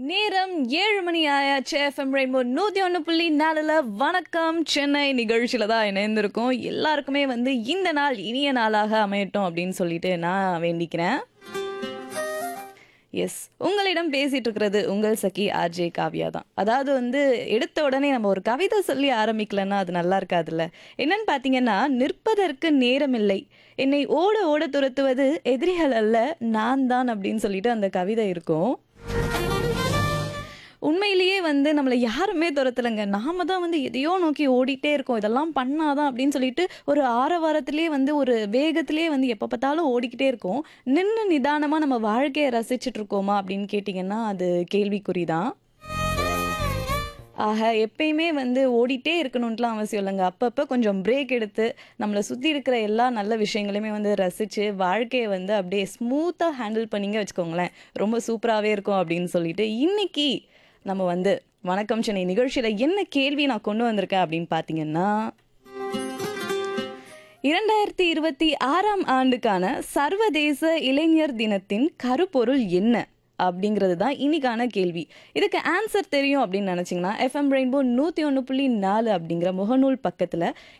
நேரம் ஏழு மணி ஆயாச்சு எஃப்எம் ரெயின்போ நூற்றி ஒன்று புள்ளி நாலில் வணக்கம் சென்னை நிகழ்ச்சியில் தான் இணைந்திருக்கோம் எல்லாருக்குமே வந்து இந்த நாள் இனிய நாளாக அமையட்டும் அப்படின்னு சொல்லிட்டு நான் வேண்டிக்கிறேன் எஸ் உங்களிடம் பேசிட்டு இருக்கிறது உங்கள் சகி ஆர்ஜே காவ்யா தான் அதாவது வந்து எடுத்த உடனே நம்ம ஒரு கவிதை சொல்லி ஆரம்பிக்கலன்னா அது நல்லா இருக்காதுல்ல என்னன்னு பார்த்தீங்கன்னா நிற்பதற்கு நேரமில்லை என்னை ஓட ஓட துரத்துவது எதிரிகள் அல்ல நான் தான் அப்படின்னு சொல்லிட்டு அந்த கவிதை இருக்கும் உண்மையிலேயே வந்து நம்மளை யாருமே துரத்தலைங்க நாம தான் வந்து எதையோ நோக்கி ஓடிட்டே இருக்கோம் இதெல்லாம் பண்ணாதான் அப்படின்னு சொல்லிட்டு ஒரு ஆற வாரத்திலே வந்து ஒரு வேகத்திலே வந்து எப்போ பார்த்தாலும் ஓடிக்கிட்டே இருக்கோம் நின்று நிதானமாக நம்ம வாழ்க்கையை ரசிச்சுட்டு இருக்கோமா அப்படின்னு கேட்டிங்கன்னா அது கேள்விக்குறி தான் ஆக எப்பயுமே வந்து ஓடிட்டே இருக்கணுன்ட்டுலாம் அவசியம் இல்லைங்க அப்பப்போ கொஞ்சம் பிரேக் எடுத்து நம்மளை சுற்றி இருக்கிற எல்லா நல்ல விஷயங்களையுமே வந்து ரசித்து வாழ்க்கையை வந்து அப்படியே ஸ்மூத்தாக ஹேண்டில் பண்ணிங்க வச்சுக்கோங்களேன் ரொம்ப சூப்பராகவே இருக்கும் அப்படின்னு சொல்லிட்டு இன்னைக்கு நம்ம வந்து வணக்கம் சென்னை நிகழ்ச்சியில் என்ன கேள்வி நான் கொண்டு வந்திருக்கேன் அப்படின்னு பார்த்தீங்கன்னா இரண்டாயிரத்தி இருபத்தி ஆறாம் ஆண்டுக்கான சர்வதேச இளைஞர் தினத்தின் கருப்பொருள் என்ன அப்படிங்கிறது தான் இன்னைக்கான கேள்வி இதுக்கு ஆன்சர் தெரியும் அப்படின்னு நினச்சிங்கன்னா எஃப்எம் ரெயின்போ நூற்றி ஒன்று புள்ளி நாலு அப்படிங்கிற முகநூல் பக்கத்தில்